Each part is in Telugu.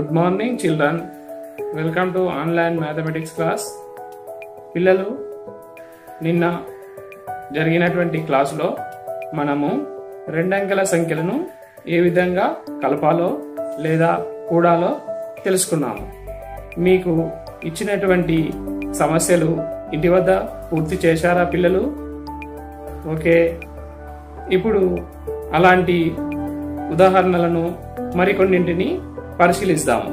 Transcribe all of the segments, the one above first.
good morning children welcome to online mathematics class పిల్లలు నిన్న జరిగినటువంటి క్లాసులో మనము రెండంకెల సంఖ్యలను ఏ విధంగా కలపాలో లేదా కూడాలో తెలుసుకున్నాము మీకు ఇచ్చినటువంటి సమస్యలు ఇంటి వద్ద పూర్తి చేశారా పిల్లలు ఓకే ఇప్పుడు అలాంటి ఉదాహరణలను మరికొన్నింటిని పరిశీలిస్తాము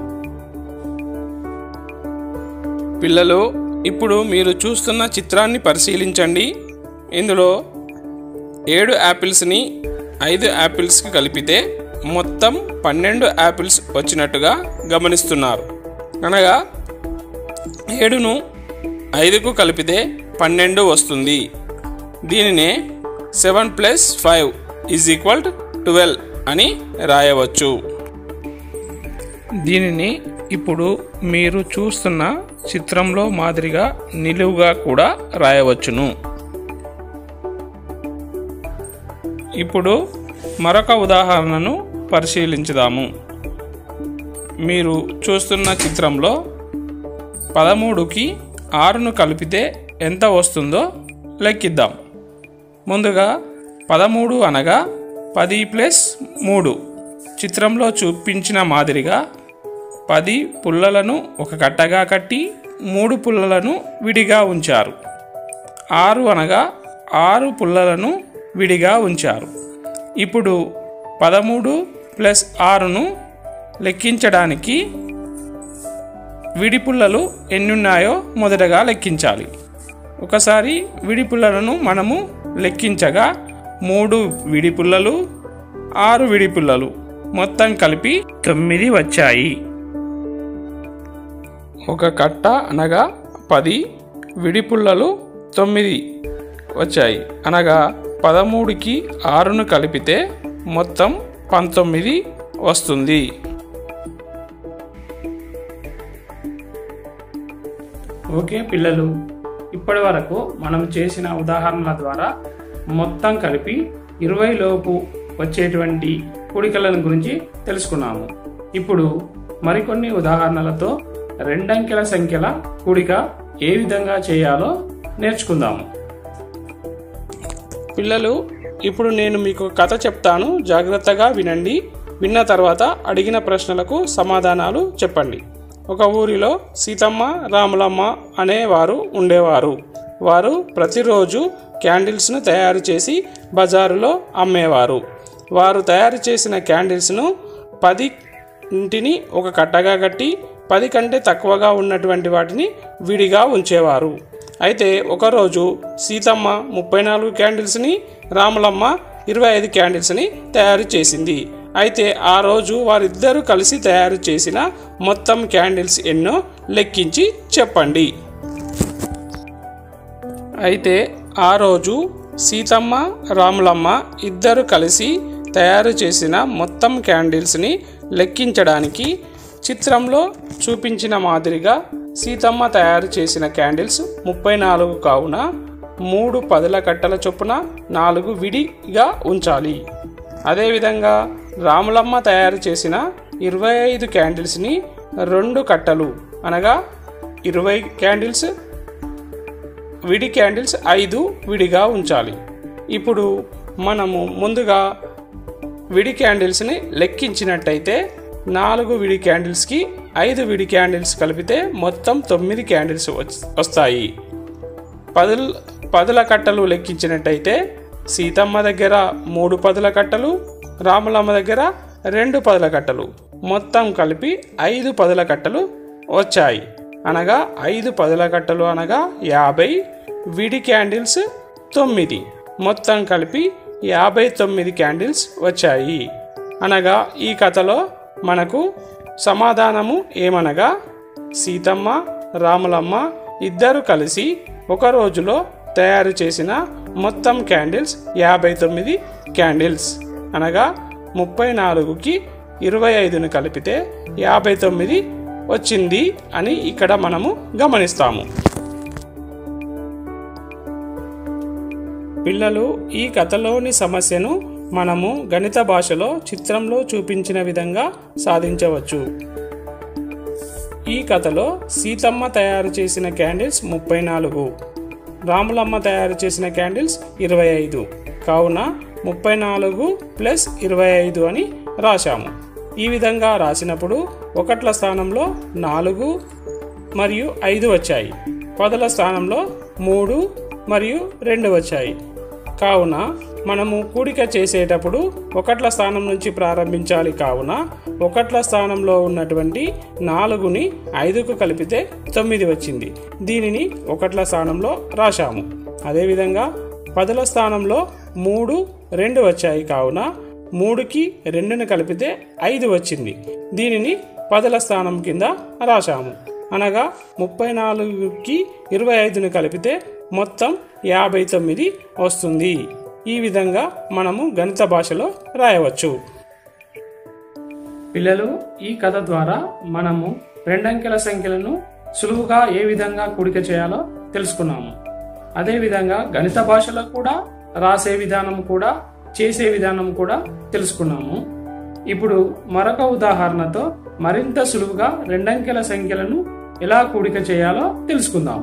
పిల్లలు ఇప్పుడు మీరు చూస్తున్న చిత్రాన్ని పరిశీలించండి ఇందులో ఏడు యాపిల్స్ని ఐదు యాపిల్స్కి కలిపితే మొత్తం పన్నెండు యాపిల్స్ వచ్చినట్టుగా గమనిస్తున్నారు అనగా ఏడును ఐదుకు కలిపితే పన్నెండు వస్తుంది దీనినే seven plus five is equal twelve అని రాయవచ్చు దీనిని ఇప్పుడు మీరు చూస్తున్న చిత్రంలో మాదిరిగా నిలువుగా కూడా రాయవచ్చును ఇప్పుడు మరొక ఉదాహరణను పరిశీలించుదాము మీరు చూస్తున్న చిత్రంలో పదమూడుకి ఆరును కలిపితే ఎంత వస్తుందో లెక్కిద్దాం ముందుగా పదమూడు అనగా పది ప్లస్ మూడు చిత్రంలో చూపించిన మాదిరిగా పది పుల్లలను ఒక కట్టగా కట్టి మూడు పుల్లలను విడిగా ఉంచారు ఆరు అనగా ఆరు పుల్లలను విడిగా ఉంచారు ఇప్పుడు పదమూడు ప్లస్ ఆరును లెక్కించడానికి విడి పుల్లలు ఎన్నున్నాయో మొదటగా లెక్కించాలి ఒకసారి విడి పుల్లలను మనము లెక్కించగా మూడు విడి పుల్లలు ఆరు విడి పుల్లలు మొత్తం కలిపి తొమ్మిది వచ్చాయి ఒక కట్ట అనగా పది విడి పుల్లలు తొమ్మిది వచ్చాయి అనగా పదమూడుకి ఆరును కలిపితే మొత్తం పంతొమ్మిది వస్తుంది ఓకే పిల్లలు ఇప్పటి వరకు మనం చేసిన ఉదాహరణల ద్వారా మొత్తం కలిపి ఇరవై లోపు వచ్చేటువంటి కూడికలను గురించి తెలుసుకున్నాము ఇప్పుడు మరికొన్ని ఉదాహరణలతో రెండంకెల సంఖ్యల కూడిక ఏ విధంగా చేయాలో నేర్చుకుందాము పిల్లలు ఇప్పుడు నేను మీకు కథ చెప్తాను జాగ్రత్తగా వినండి విన్న తర్వాత అడిగిన ప్రశ్నలకు సమాధానాలు చెప్పండి ఒక ఊరిలో సీతమ్మ రాములమ్మ అనేవారు ఉండేవారు వారు ప్రతిరోజు క్యాండిల్స్ను తయారు చేసి బజారులో అమ్మేవారు వారు తయారు చేసిన క్యాండిల్స్ను పది ఇంటిని ఒక కట్టగా కట్టి పది కంటే తక్కువగా ఉన్నటువంటి వాటిని విడిగా ఉంచేవారు అయితే ఒకరోజు సీతమ్మ ముప్పై నాలుగు క్యాండిల్స్ని రాములమ్మ ఇరవై ఐదు క్యాండిల్స్ని తయారు చేసింది అయితే ఆ రోజు వారిద్దరూ కలిసి తయారు చేసిన మొత్తం క్యాండిల్స్ ఎన్నో లెక్కించి చెప్పండి అయితే ఆ రోజు సీతమ్మ రాములమ్మ ఇద్దరు కలిసి తయారు చేసిన మొత్తం క్యాండిల్స్ని లెక్కించడానికి చిత్రంలో చూపించిన మాదిరిగా సీతమ్మ తయారు చేసిన క్యాండిల్స్ ముప్పై నాలుగు కావున మూడు పదుల కట్టల చొప్పున నాలుగు విడిగా ఉంచాలి అదేవిధంగా రాములమ్మ తయారు చేసిన ఇరవై ఐదు క్యాండిల్స్ని రెండు కట్టలు అనగా ఇరవై క్యాండిల్స్ విడి క్యాండిల్స్ ఐదు విడిగా ఉంచాలి ఇప్పుడు మనము ముందుగా విడి క్యాండిల్స్ని లెక్కించినట్టయితే నాలుగు విడి క్యాండిల్స్కి ఐదు విడి క్యాండిల్స్ కలిపితే మొత్తం తొమ్మిది క్యాండిల్స్ వచ్- వస్తాయి పదుల పదుల కట్టలు లెక్కించినట్టయితే సీతమ్మ దగ్గర మూడు పదుల కట్టలు రాములమ్మ దగ్గర రెండు పదుల కట్టలు మొత్తం కలిపి ఐదు పదుల కట్టలు వచ్చాయి అనగా ఐదు పదుల కట్టలు అనగా యాభై విడి క్యాండిల్స్ తొమ్మిది మొత్తం కలిపి యాభై తొమ్మిది క్యాండిల్స్ వచ్చాయి అనగా ఈ కథలో మనకు సమాధానము ఏమనగా సీతమ్మ రాములమ్మ ఇద్దరు కలిసి ఒక రోజులో తయారు చేసిన మొత్తం క్యాండిల్స్ యాభై తొమ్మిది క్యాండిల్స్ అనగా ముప్పై నాలుగుకి ఇరవై ఐదును కలిపితే యాభై తొమ్మిది వచ్చింది అని ఇక్కడ మనము గమనిస్తాము పిల్లలు ఈ కథలోని సమస్యను మనము గణిత భాషలో చిత్రంలో చూపించిన విధంగా సాధించవచ్చు ఈ కథలో సీతమ్మ తయారు చేసిన క్యాండిల్స్ ముప్పై నాలుగు రాములమ్మ తయారు చేసిన క్యాండిల్స్ ఇరవై ఐదు కావున ముప్పై నాలుగు ప్లస్ ఇరవై ఐదు అని రాశాము ఈ విధంగా రాసినప్పుడు ఒకట్ల స్థానంలో నాలుగు మరియు ఐదు వచ్చాయి పదుల స్థానంలో మూడు మరియు రెండు వచ్చాయి కావున మనము కూడిక చేసేటప్పుడు ఒకట్ల స్థానం నుంచి ప్రారంభించాలి కావున ఒకట్ల స్థానంలో ఉన్నటువంటి నాలుగుని ఐదుకు కలిపితే తొమ్మిది వచ్చింది దీనిని ఒకట్ల స్థానంలో రాశాము అదేవిధంగా పదుల స్థానంలో మూడు రెండు వచ్చాయి కావున మూడుకి రెండుని కలిపితే ఐదు వచ్చింది దీనిని పదుల స్థానం కింద రాశాము అనగా ముప్పై నాలుగుకి ఇరవై ఐదుని కలిపితే మొత్తం యాభై తొమ్మిది వస్తుంది ఈ విధంగా మనము గణిత భాషలో రాయవచ్చు పిల్లలు ఈ కథ ద్వారా మనము రెండంకెల సంఖ్యలను సులువుగా ఏ విధంగా కూడిక చేయాలో తెలుసుకున్నాము అదేవిధంగా గణిత భాషలో కూడా రాసే విధానం కూడా చేసే విధానం కూడా తెలుసుకున్నాము ఇప్పుడు మరొక ఉదాహరణతో మరింత సులువుగా రెండంకెల సంఖ్యలను ఎలా కూడిక చేయాలో తెలుసుకుందాము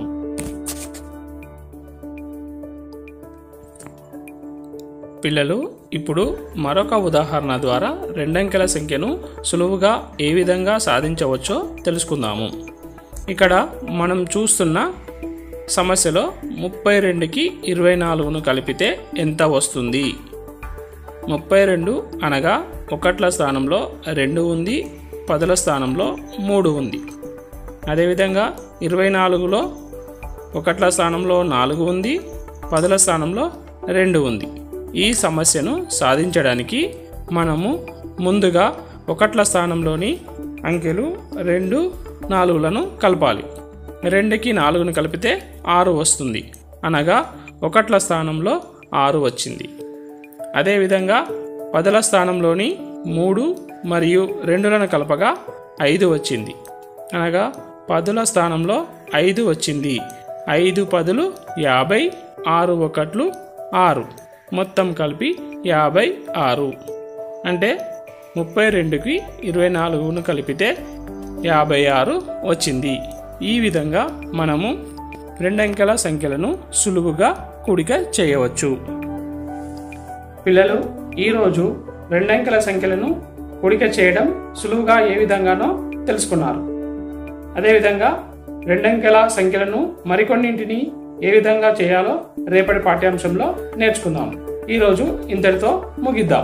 పిల్లలు ఇప్పుడు మరొక ఉదాహరణ ద్వారా రెండంకెల సంఖ్యను సులువుగా ఏ విధంగా సాధించవచ్చో తెలుసుకుందాము ఇక్కడ మనం చూస్తున్న సమస్యలో ముప్పై రెండుకి ఇరవై నాలుగును కలిపితే ఎంత వస్తుంది ముప్పై రెండు అనగా ఒకట్ల స్థానంలో రెండు ఉంది పదుల స్థానంలో మూడు ఉంది అదేవిధంగా ఇరవై నాలుగులో ఒకట్ల స్థానంలో నాలుగు ఉంది పదుల స్థానంలో రెండు ఉంది ఈ సమస్యను సాధించడానికి మనము ముందుగా ఒకట్ల స్థానంలోని అంకెలు రెండు నాలుగులను కలపాలి రెండుకి నాలుగును కలిపితే ఆరు వస్తుంది అనగా ఒకట్ల స్థానంలో ఆరు వచ్చింది అదేవిధంగా పదల స్థానంలోని మూడు మరియు రెండులను కలపగా ఐదు వచ్చింది అనగా పదుల స్థానంలో ఐదు వచ్చింది ఐదు పదులు యాభై ఆరు ఒకట్లు ఆరు మొత్తం కలిపి యాభై ఆరు అంటే ముప్పై రెండుకి ఇరవై నాలుగును కలిపితే యాభై ఆరు వచ్చింది ఈ విధంగా మనము రెండంకెల సంఖ్యలను సులువుగా కూడిక చేయవచ్చు పిల్లలు ఈరోజు రెండంకెల సంఖ్యలను కూడిక చేయడం సులువుగా ఏ విధంగానో తెలుసుకున్నారు అదేవిధంగా రెండంకెల సంఖ్యలను మరికొన్నింటిని ఏ విధంగా చేయాలో రేపటి పాఠ్యాంశంలో నేర్చుకుందాం ఈరోజు ఇంతటితో ముగిద్దాం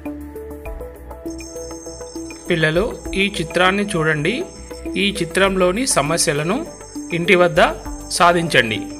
పిల్లలు ఈ చిత్రాన్ని చూడండి ఈ చిత్రంలోని సమస్యలను ఇంటి వద్ద సాధించండి